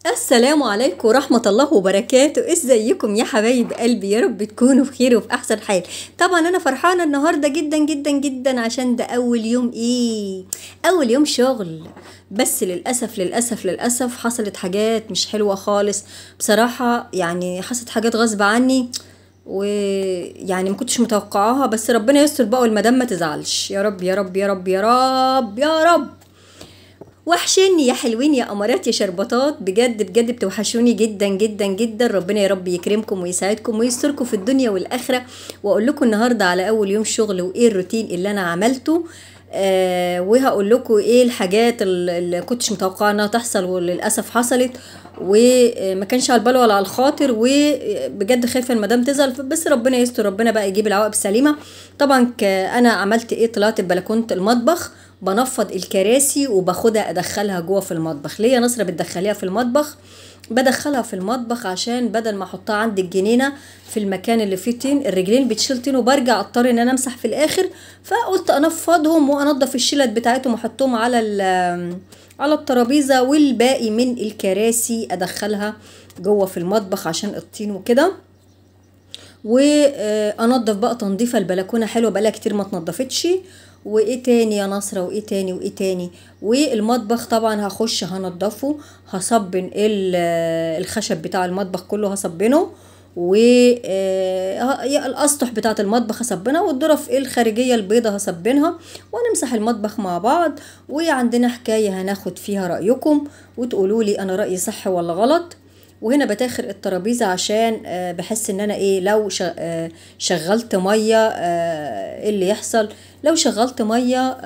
السلام عليكم ورحمة الله وبركاته ازيكم يا حبايب قلبي يا رب تكونوا بخير وفي احسن حال طبعا انا فرحانة النهاردة جدا جدا جدا عشان ده اول يوم ايه اول يوم شغل بس للأسف للأسف للأسف حصلت حاجات مش حلوة خالص بصراحة يعني حصلت حاجات غصب عني ويعني ما كنتش متوقعاها بس ربنا يستر بقى والمدام ما تزعلش يا رب يا رب يا رب يا رب يا رب وحشني يا حلوين يا امارات يا شربطات بجد بجد بتوحشوني جدا جدا جدا ربنا يا رب يكرمكم ويسعدكم ويستركم في الدنيا والاخره واقول لكم النهارده على اول يوم شغل وايه الروتين اللي انا عملته آه وهقول لكم ايه الحاجات اللي كنتش متوقعه انها تحصل وللاسف حصلت وما كانش على البال ولا على الخاطر وبجد خايفه المدام تزعل بس ربنا يستر ربنا بقى يجيب العواقب سليمه طبعا انا عملت ايه طلعت ببلكونه المطبخ بنفض الكراسي وباخدها ادخلها جوه في المطبخ ليه يا نصره بتدخليها في المطبخ بدخلها في المطبخ عشان بدل ما احطها عند الجنينه في المكان اللي فيه طين الرجلين بتشيل طين وبرجع اضطر ان انا امسح في الاخر فقلت انفضهم وانضف الشلت بتاعتهم واحطهم على على الترابيزه والباقي من الكراسي ادخلها جوه في المطبخ عشان الطين وكده وانضف بقى تنظيفه البلكونه حلوه بقالها كتير ما اتنضفتش وايه تاني يا نصرة وايه تاني وايه تاني والمطبخ طبعا هخش هنضفه هصبن الخشب بتاع المطبخ كله هصبنه والاسطح بتاعه المطبخ هصبنها والظرف الخارجيه البيضه هصبنها ونمسح المطبخ مع بعض وعندنا حكايه هناخد فيها رايكم وتقولوا لي انا رايي صح ولا غلط وهنا بتاخر الترابيزة عشان بحس ان انا ايه لو شغلت مية ايه اللي يحصل لو شغلت مية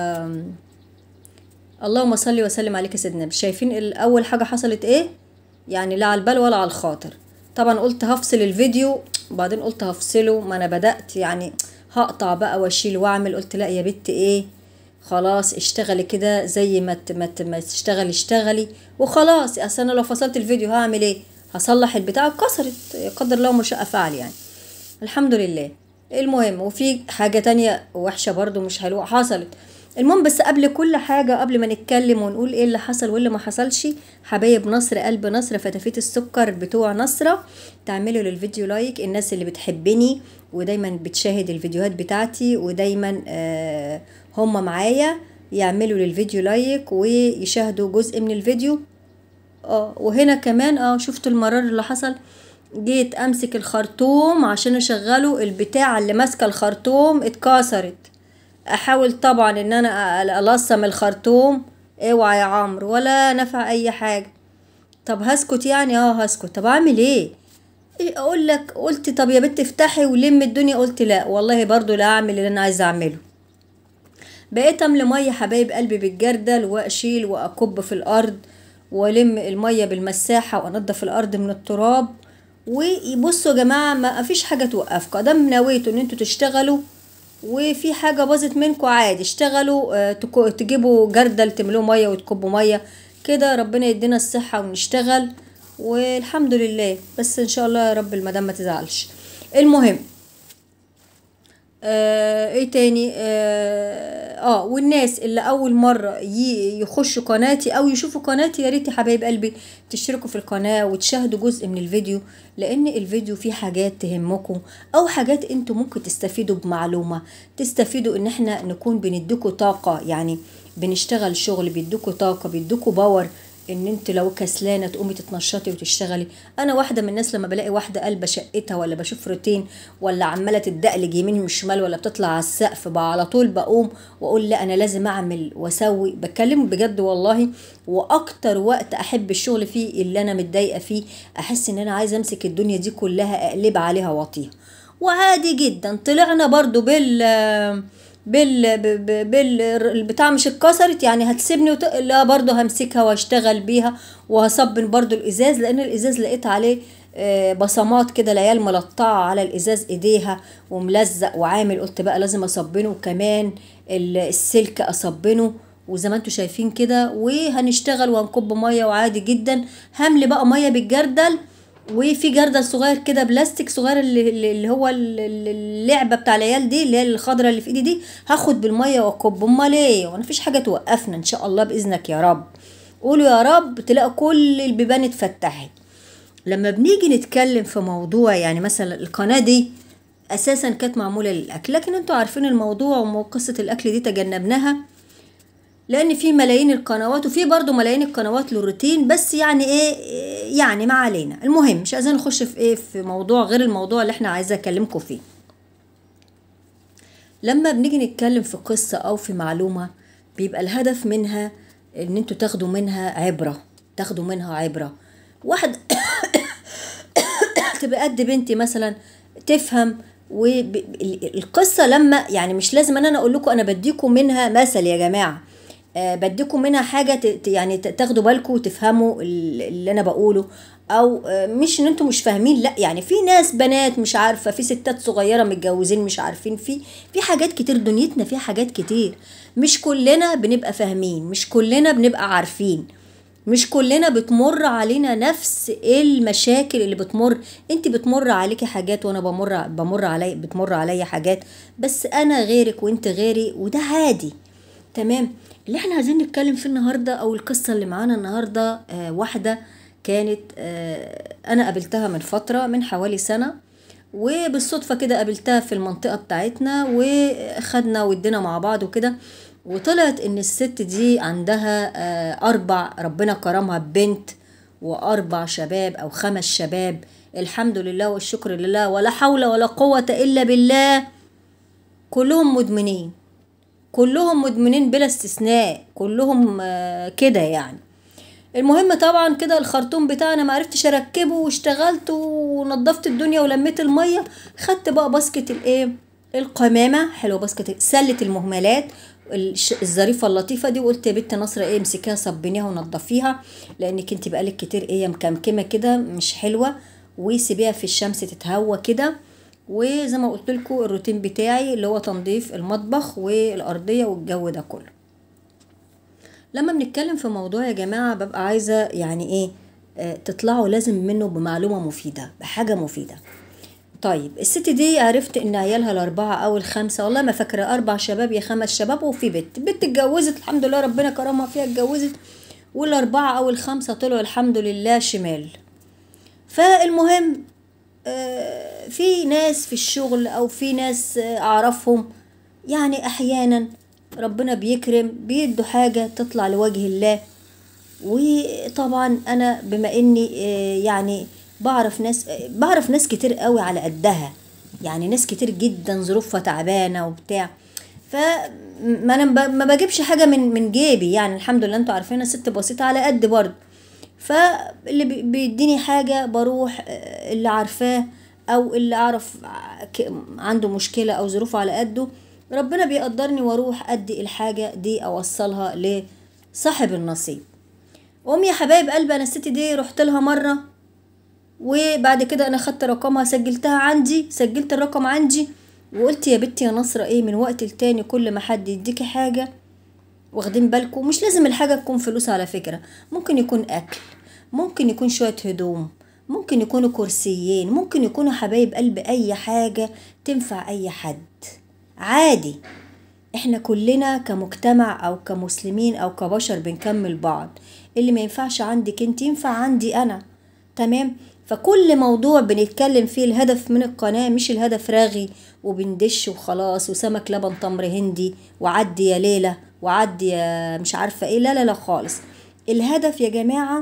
اللهم صل وسلم عليك يا سيدنا شايفين اول حاجة حصلت ايه يعني لا على البال ولا على الخاطر طبعا قلت هفصل الفيديو وبعدين قلت هفصله ما انا بدأت يعني هقطع بقى واشيل واعمل قلت لا يا بت ايه خلاص اشتغلي كده زي ما ما ما تشتغلي اشتغلي وخلاص اصل انا لو فصلت الفيديو هعمل ايه هصلح البتاع اتكسرت قدر الله ما شاء فعل يعني الحمد لله المهم وفي حاجة تانية وحشة برضو مش حلوة حصلت المهم بس قبل كل حاجة قبل ما نتكلم ونقول ايه اللي حصل واللي ما حصلش حبايب نصر قلب نصر فتافيت السكر بتوع نصرة تعملوا للفيديو لايك الناس اللي بتحبني ودايما بتشاهد الفيديوهات بتاعتي ودايما آه هم معايا يعملوا للفيديو لايك ويشاهدوا جزء من الفيديو اه وهنا كمان اه شفتوا المرار اللي حصل جيت امسك الخرطوم عشان اشغله البتاع اللي ماسكه الخرطوم اتكسرت احاول طبعا ان انا الصم الخرطوم اوعى يا عمرو ولا نفع اي حاجه طب هسكت يعني اه هسكت طب اعمل ايه اقول لك قلت طب يا بنت افتحي ولم الدنيا قلت لا والله برضو لا اعمل اللي انا عايزه اعمله بقيت املي ميه حبايب قلبي بالجردل واشيل واكب في الارض والم الميه بالمساحه وانضف الارض من التراب وبصوا يا جماعه ما فيش حاجه توقفكم ادام نويتوا ان انتوا تشتغلوا وفي حاجه باظت منكم عادي اشتغلوا تجيبوا جردل تملوه ميه وتكبوا ميه كده ربنا يدينا الصحه ونشتغل والحمد لله بس ان شاء الله يا رب المدام ما تزعلش المهم آه ايه تاني اه, آه والناس اللي اول مره يخشوا قناتي او يشوفوا قناتي يا ريت يا حبايب قلبي تشتركوا في القناه وتشاهدوا جزء من الفيديو لان الفيديو فيه حاجات تهمكم او حاجات انتوا ممكن تستفيدوا بمعلومه تستفيدوا ان احنا نكون بنديكوا طاقه يعني بنشتغل شغل بيدوكوا طاقه بيدوكوا باور ان انت لو كسلانه تقومي تتنشطي وتشتغلي انا واحده من الناس لما بلاقي واحده قلبه شقتها ولا بشوف روتين ولا عماله تدقلج يمين وشمال ولا بتطلع على السقف بقى على طول بقوم واقول لا انا لازم اعمل واسوي بكلم بجد والله واكتر وقت احب الشغل فيه اللي انا متضايقه فيه احس ان انا عايزه امسك الدنيا دي كلها اقلب عليها واطيها وعادي جدا طلعنا برضو بال بال بال البتاع مش اتكسرت يعني هتسيبني وت... لا برضه همسكها واشتغل بيها وهصبن برضه الازاز لان الازاز لقيت عليه بصمات كده العيال ملطعه على الازاز ايديها وملزق وعامل قلت بقى لازم اصبنه وكمان السلك اصبنه وزي ما انتوا شايفين كده وهنشتغل وهنكب ميه وعادي جدا هملي بقى ميه بالجردل وفي جردل صغير كده بلاستيك صغير اللي, اللي هو اللعبه بتاع العيال دي اللي هي الخضره اللي في ايدي دي هاخد بالميه واكب امال ايه وانا مفيش حاجه توقفنا ان شاء الله باذنك يا رب قولوا يا رب تلاقوا كل البيبان اتفتحت لما بنيجي نتكلم في موضوع يعني مثلا القناة دي أساسا كانت معمولة للأكل لكن انتوا عارفين الموضوع وقصة الأكل دي تجنبناها لأن في ملايين القنوات وفي برضو ملايين القنوات للروتين بس يعني إيه يعني ما علينا المهم مش عايزين نخش في إيه في موضوع غير الموضوع اللي احنا عايزة أكلمكم فيه لما بنيجي نتكلم في قصة أو في معلومة بيبقى الهدف منها إن انتوا تاخدوا منها عبرة تاخدوا منها عبرة واحد تبقى قد بنتي مثلا تفهم والقصه لما يعني مش لازم ان انا اقول لكم انا بديكم منها مثل يا جماعه أه بديكم منها حاجه ت يعني تاخدوا بالكم وتفهموا اللي انا بقوله او أه مش ان انتم مش فاهمين لا يعني في ناس بنات مش عارفه في ستات صغيره متجوزين مش عارفين في في حاجات كتير دنيتنا فيها حاجات كتير مش كلنا بنبقى فاهمين مش كلنا بنبقى عارفين مش كلنا بتمر علينا نفس المشاكل اللي بتمر انت بتمر عليكي حاجات وانا بمر بمر علي بتمر عليا حاجات بس انا غيرك وانت غيري وده عادي تمام اللي احنا عايزين نتكلم فيه النهارده او القصه اللي معانا النهارده آه واحده كانت آه انا قابلتها من فتره من حوالي سنه وبالصدفه كده قابلتها في المنطقه بتاعتنا وخدنا ودينا مع بعض وكده وطلعت ان الست دي عندها اربع ربنا كرمها ببنت واربع شباب او خمس شباب الحمد لله والشكر لله ولا حول ولا قوة الا بالله كلهم مدمنين كلهم مدمنين بلا استثناء كلهم كده يعني المهم طبعا كده الخرطوم بتاعنا معرفتش اركبه واشتغلت ونضفت الدنيا ولميت المية خدت بقى باسكت الايه القمامة حلوة باسكت سلة المهملات الظريفه اللطيفه دي وقلت يا بنت نصره ايه امسكيها صبنيها ونضفيها لانك انت بقالك كتير ايه مكمكمه كده مش حلوه وسيبيها في الشمس تتهوى كده وزي ما قلت لكم الروتين بتاعي اللي هو تنظيف المطبخ والارضيه والجو ده كله لما بنتكلم في موضوع يا جماعه ببقى عايزه يعني ايه آه تطلعوا لازم منه بمعلومه مفيده بحاجه مفيده طيب الست دي عرفت ان عيالها الاربعه او الخمسه والله ما فاكره اربع شباب يا خمس شباب وفي بنت بنت اتجوزت الحمد لله ربنا كرمها فيها اتجوزت والاربعه او الخمسه طلعوا الحمد لله شمال فالمهم آه في ناس في الشغل او في ناس آه اعرفهم يعني احيانا ربنا بيكرم بيدوا حاجه تطلع لوجه الله وطبعا انا بما اني آه يعني بعرف ناس بعرف ناس كتير قوي على قدها يعني ناس كتير جدا ظروفها تعبانه وبتاع فما انا ما بجيبش حاجه من من جيبي يعني الحمد لله انتوا عارفين انا ست بسيطه على قد برضه فاللي بيديني حاجه بروح اللي عارفاه او اللي اعرف عنده مشكله او ظروفه على قده ربنا بيقدرني واروح ادي الحاجه دي اوصلها لصاحب النصيب امي يا حبايب قلبي انا الست دي رحت لها مره وبعد كده انا خدت رقمها سجلتها عندي سجلت الرقم عندي وقلت يا بنتي يا نصرة ايه من وقت لتاني كل ما حد يديكي حاجة واخدين بالكم مش لازم الحاجة تكون فلوس على فكرة ممكن يكون اكل ممكن يكون شوية هدوم ممكن يكونوا كرسيين ممكن يكونوا حبايب قلب اي حاجة تنفع اي حد عادي احنا كلنا كمجتمع او كمسلمين او كبشر بنكمل بعض اللي ما ينفعش عندك انت ينفع عندي انا تمام فكل موضوع بنتكلم فيه الهدف من القناة مش الهدف راغي وبندش وخلاص وسمك لبن تمر هندي وعدي يا ليلة وعدي يا مش عارفة ايه لا لا لا خالص الهدف يا جماعة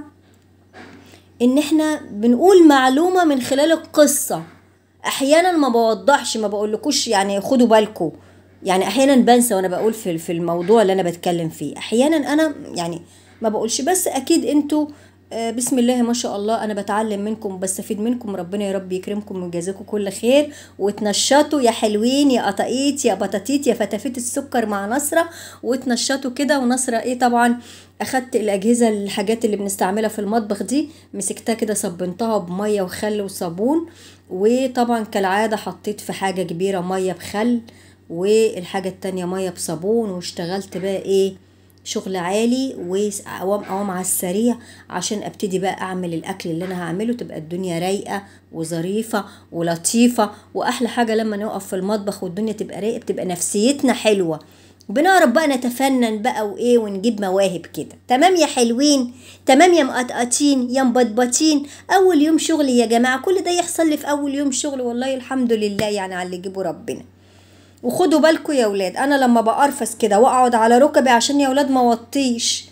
ان احنا بنقول معلومة من خلال القصة احيانا ما بوضحش ما بقولكوش يعني خدوا بالكم يعني احيانا بنسى وانا بقول في في الموضوع اللي انا بتكلم فيه احيانا انا يعني ما بقولش بس اكيد انتوا بسم الله ما شاء الله انا بتعلم منكم بستفيد منكم ربنا يا رب يكرمكم ويجازيكم كل خير وتنشطوا يا حلوين يا قطاقيت يا بطاطيت يا فتافيت السكر مع نصره وتنشطوا كده ونصره ايه طبعا اخدت الاجهزه الحاجات اللي بنستعملها في المطبخ دي مسكتها كده صبنتها بميه وخل وصابون وطبعا كالعاده حطيت في حاجه كبيره ميه بخل والحاجه التانية ميه بصابون واشتغلت بقى ايه شغل عالي وقوام قوام على السريع عشان ابتدي بقى اعمل الاكل اللي انا هعمله تبقى الدنيا رايقه وظريفه ولطيفه واحلى حاجه لما نقف في المطبخ والدنيا تبقى رايقه بتبقى نفسيتنا حلوه بنعرف بقى نتفنن بقى وايه ونجيب مواهب كده تمام يا حلوين تمام يا مقطقطين يا مبطبطين اول يوم شغل يا جماعه كل ده يحصل لي في اول يوم شغل والله الحمد لله يعني على اللي يجيبه ربنا وخدوا بالكم يا ولاد انا لما بقرفس كده واقعد على ركبي عشان يا ولاد ما وطيش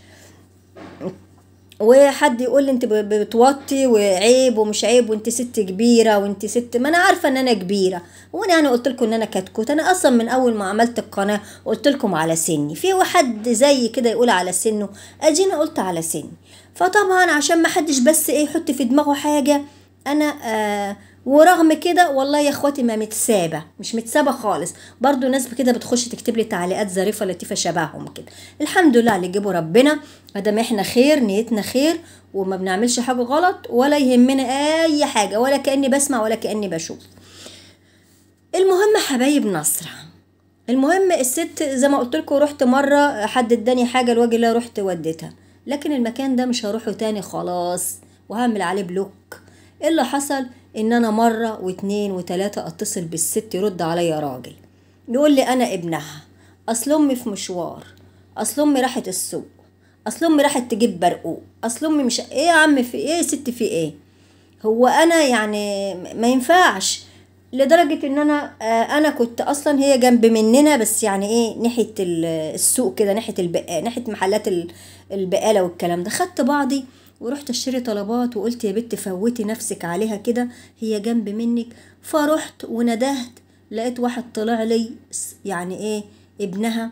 وحد يقول لي انت ب- بتوطي وعيب ومش عيب وانت ست كبيره وانت ست ما انا عارفه ان انا كبيره وانا يعني قلت لكم ان انا كتكوت انا اصلا من اول ما عملت القناه قلت لكم على سني في واحد زي كده يقول على سنه ادينا قلت على سني فطبعا عشان ما حدش بس ايه يحط في دماغه حاجه انا آه ورغم كده والله يا اخواتي ما متسابه مش متسابه خالص برضو ناس كده بتخش تكتب لي تعليقات ظريفه لطيفه شبههم كده الحمد لله اللي يجيبه ربنا ما دام احنا خير نيتنا خير وما بنعملش حاجه غلط ولا يهمنا اي حاجه ولا كاني بسمع ولا كاني بشوف المهم حبايب نصرة المهم الست زي ما قلت لكم رحت مره حد اداني حاجه لوجه الله رحت وديتها لكن المكان ده مش هروحه تاني خلاص وهعمل عليه بلوك ايه اللي حصل ان انا مره واتنين وتلاته اتصل بالست يرد عليا راجل يقول لي انا ابنها اصل امي في مشوار اصل امي راحت السوق اصل امي راحت تجيب برقوق اصل امي مش ايه يا عم في ايه يا ست في ايه هو انا يعني ما ينفعش لدرجة ان انا آه انا كنت اصلا هي جنب مننا بس يعني ايه ناحية ال- السوق كده ناحية البقالة ناحية محلات ال- البقالة والكلام ده خدت بعضي ورحت اشتري طلبات وقلت يا بنت فوتي نفسك عليها كده هي جنب منك فرحت وندهت لقيت واحد طلع لي س- يعني ايه ابنها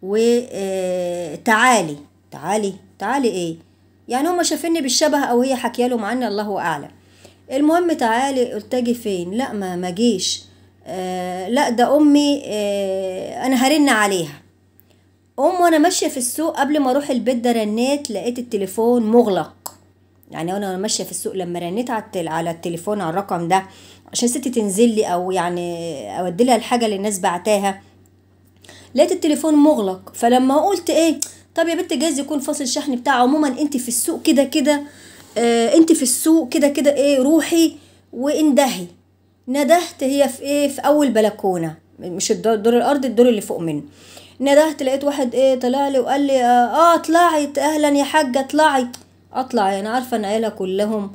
وتعالي تعالي تعالي ايه يعني هما شافيني بالشبه او هي حكيالهم عني الله اعلم المهم تعالي قلت اجي فين لا ما ما جيش آه لا ده امي آه انا هرن عليها ام وانا ماشيه في السوق قبل ما اروح البيت ده رنيت لقيت التليفون مغلق يعني وانا ماشيه في السوق لما رنيت على التل- على التليفون على الرقم ده عشان ستي تنزل لي او يعني اودي لها الحاجه اللي الناس بعتاها لقيت التليفون مغلق فلما قلت ايه طب يا بنت جايز يكون فاصل الشحن بتاعه عموما انت في السوق كده كده آه انت في السوق كده كده ايه روحي واندهي ندهت هي في ايه في اول بلكونه مش الدور, الدور الارض الدور اللي فوق منه ندهت لقيت واحد ايه طلع لي وقال لي اه, آه اطلعي اهلا يا حاجه اطلعي اطلع انا عارفه ان عيله كلهم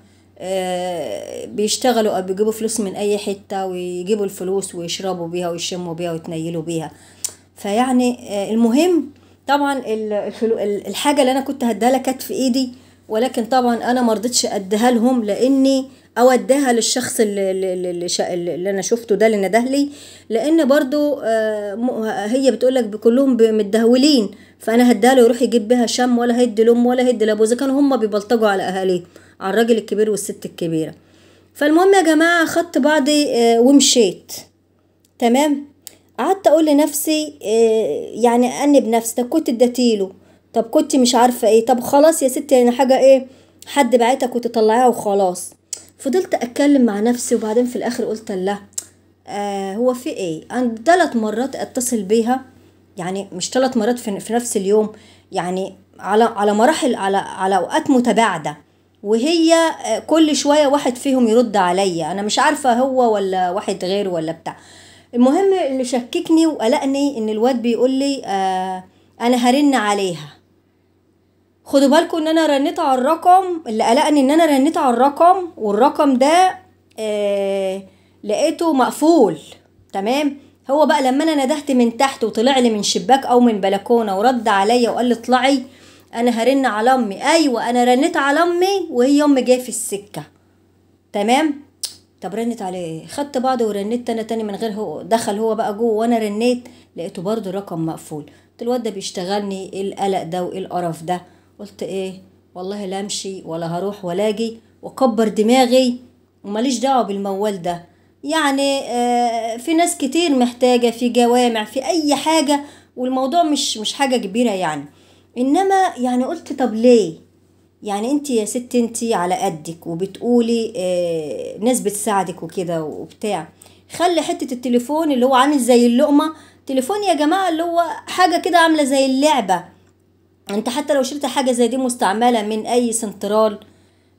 آه بيشتغلوا او بيجيبوا فلوس من اي حته ويجيبوا الفلوس ويشربوا بيها ويشموا بيها ويتنيلوا بيها فيعني آه، المهم طبعا ال- الفلو- ال- الحاجه اللي انا كنت هديها لها كانت في ايدي ولكن طبعا انا ما رضيتش اديها لهم لاني او اديها للشخص اللي, اللي, اللي, شا- اللي انا شفته ده اللي نده لي لان برضو آه، م- هي بتقول لك كلهم ب- متدهولين فانا هديها له يروح يجيب بيها شم ولا هيدي لام ولا هيدي لابوه اذا كانوا هم بيبلطجوا على اهاليهم على الراجل الكبير والست الكبيره فالمهم يا جماعه خدت بعضي آه، ومشيت تمام قعدت اقول لنفسي إيه يعني انب نفسي طب كنت اديتيله طب كنت مش عارفه ايه طب خلاص يا ستي يعني حاجه ايه حد بعتها كنت طلعيها وخلاص فضلت اتكلم مع نفسي وبعدين في الاخر قلت لها آه هو في ايه انا ثلاث مرات اتصل بيها يعني مش ثلاث مرات في, في نفس اليوم يعني على على مراحل على على اوقات متباعده وهي آه، كل شويه واحد فيهم يرد عليا انا مش عارفه هو ولا واحد غيره ولا بتاع المهم اللي شككني وقلقني ان الواد بيقول لي آه انا هرن عليها خدوا بالكم ان انا رنيت على الرقم اللي قلقني ان انا رنيت على الرقم والرقم ده آه لقيته مقفول تمام هو بقى لما انا ندهت من تحت وطلع لي من شباك او من بلكونه ورد عليا وقال لي اطلعي انا هرن على امي ايوه انا رنيت على امي وهي امي جايه في السكه تمام طب رنت عليه خدت بعض ورنيت انا تاني من غير هو دخل هو بقى جوه وانا رنيت لقيته برضو رقم مقفول قلت الواد ده بيشتغلني ايه القلق ده وايه القرف ده قلت ايه والله لا امشي ولا هروح ولا اجي واكبر دماغي وماليش دعوه بالموال ده يعني آه في ناس كتير محتاجه في جوامع في اي حاجه والموضوع مش مش حاجه كبيره يعني انما يعني قلت طب ليه يعني انت يا ست انت على قدك وبتقولي آه ناس بتساعدك وكده وبتاع خلي حتة التليفون اللي هو عامل زي اللقمة تليفون يا جماعة اللي هو حاجة كده عاملة زي اللعبة انت حتى لو شريت حاجة زي دي مستعملة من اي سنترال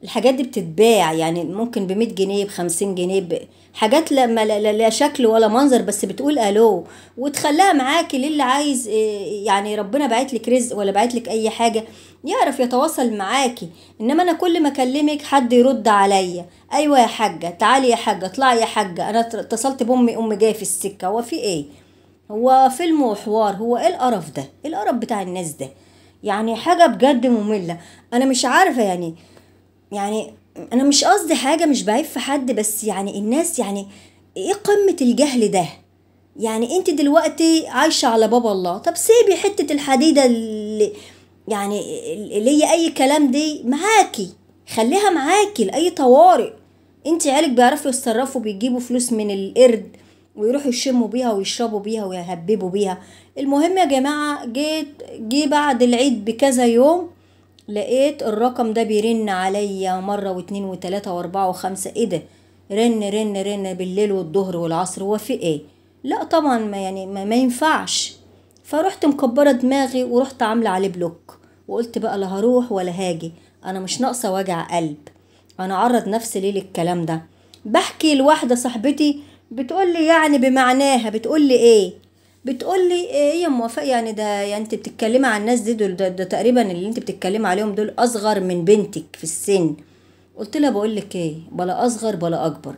الحاجات دي بتتباع يعني ممكن بمية جنيه بخمسين جنيه ب... حاجات لا, ما لا, لا, لا شكل ولا منظر بس بتقول الو وتخليها معاكي للي عايز إيه، يعني ربنا باعت لك رزق ولا باعت لك اي حاجه يعرف يتواصل معاكي انما انا كل ما اكلمك حد يرد عليا ايوه يا حاجه تعالي يا حاجه اطلعي يا حاجه انا اتصلت بامي امي جايه في السكه هو في ايه هو فيلم وحوار هو ايه القرف ده ايه القرف بتاع الناس ده يعني حاجه بجد ممله انا مش عارفه يعني يعني انا مش قصدي حاجه مش بعيب في حد بس يعني الناس يعني ايه قمه الجهل ده يعني انت دلوقتي عايشه على باب الله طب سيبي حته الحديده اللي يعني اللي هي اي كلام دي معاكي خليها معاكي لاي طوارئ انت عيالك بيعرفوا يتصرفوا بيجيبوا فلوس من القرد ويروحوا يشموا بيها ويشربوا بيها ويهببوا بيها المهم يا جماعه جيت جه بعد العيد بكذا يوم لقيت الرقم ده بيرن عليا مرة واتنين وتلاتة واربعة وخمسة ايه ده رن رن رن بالليل والظهر والعصر هو في ايه لا طبعا ما يعني ما, ما ينفعش فرحت مكبرة دماغي ورحت عاملة عليه بلوك وقلت بقى لا هروح ولا هاجي انا مش ناقصة وجع قلب انا عرض نفسي ليه للكلام ده بحكي لواحدة صاحبتي بتقول لي يعني بمعناها بتقول لي ايه بتقول لي ايه هي موافقه يعني ده يعني انت بتتكلمي عن الناس دي دول ده, ده تقريبا اللي انت بتتكلمي عليهم دول اصغر من بنتك في السن قلت لها بقول لك ايه بلا اصغر بلا اكبر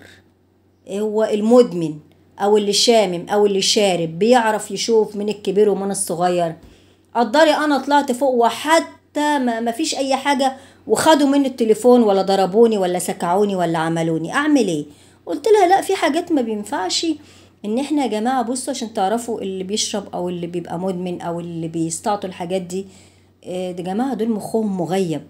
هو المدمن او اللي شامم او اللي شارب بيعرف يشوف من الكبير ومن الصغير قدري انا طلعت فوق وحتى ما ما فيش اي حاجه وخدوا مني التليفون ولا ضربوني ولا سكعوني ولا عملوني اعمل ايه قلت لها لا في حاجات ما بينفعش ان احنا يا جماعه بصوا عشان تعرفوا اللي بيشرب او اللي بيبقى مدمن او اللي بيستعطوا الحاجات دي إيه ده جماعه دول مخهم مغيب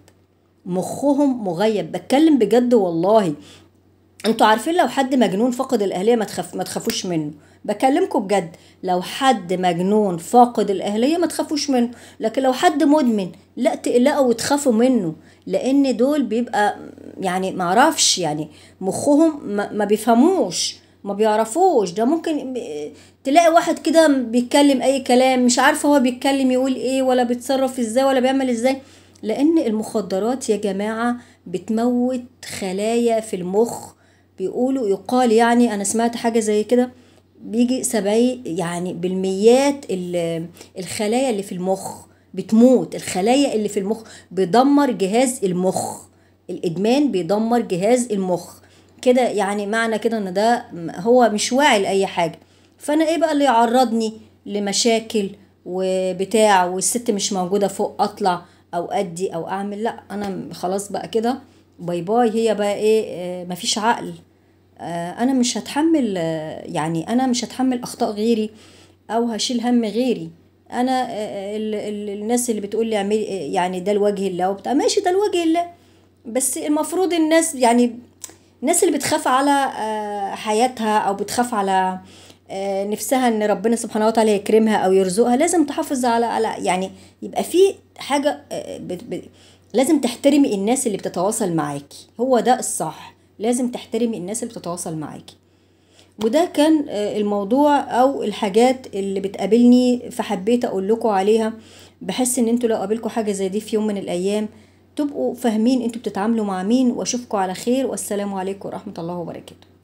مخهم مغيب بتكلم بجد والله انتوا عارفين لو حد مجنون فاقد الاهليه ما تخاف ما تخافوش منه بكلمكم بجد لو حد مجنون فاقد الاهليه ما تخافوش منه لكن لو حد مدمن لا تقلقوا وتخافوا منه لان دول بيبقى يعني معرفش يعني مخهم ما, ما بيفهموش ما بيعرفوش ده ممكن تلاقي واحد كده بيتكلم اي كلام مش عارفه هو بيتكلم يقول ايه ولا بيتصرف ازاي ولا بيعمل ازاي لان المخدرات يا جماعه بتموت خلايا في المخ بيقولوا يقال يعني انا سمعت حاجه زي كده بيجي سبعين يعني بالميات الخلايا اللي في المخ بتموت الخلايا اللي في المخ بيدمر جهاز المخ الادمان بيدمر جهاز المخ كده يعني معنى كده ان ده هو مش واعي لاي حاجه فانا ايه بقى اللي يعرضني لمشاكل وبتاع والست مش موجوده فوق اطلع او ادي او اعمل لا انا خلاص بقى كده باي باي هي بقى ايه آه مفيش عقل آه انا مش هتحمل آه يعني انا مش هتحمل اخطاء غيري او هشيل هم غيري انا ال ال الناس اللي بتقول لي اعملي يعني ده لوجه الله وبتاع ماشي ده لوجه الله بس المفروض الناس يعني الناس اللي بتخاف على حياتها او بتخاف على نفسها ان ربنا سبحانه وتعالى يكرمها او يرزقها لازم تحافظ على على يعني يبقى في حاجه بت بت لازم تحترمي الناس اللي بتتواصل معاكي هو ده الصح لازم تحترمي الناس اللي بتتواصل معاكي وده كان الموضوع او الحاجات اللي بتقابلني فحبيت اقول لكم عليها بحس ان انتوا لو قابلكم حاجه زي دي في يوم من الايام تبقوا فاهمين انتوا بتتعاملوا مع مين واشوفكم على خير والسلام عليكم ورحمه الله وبركاته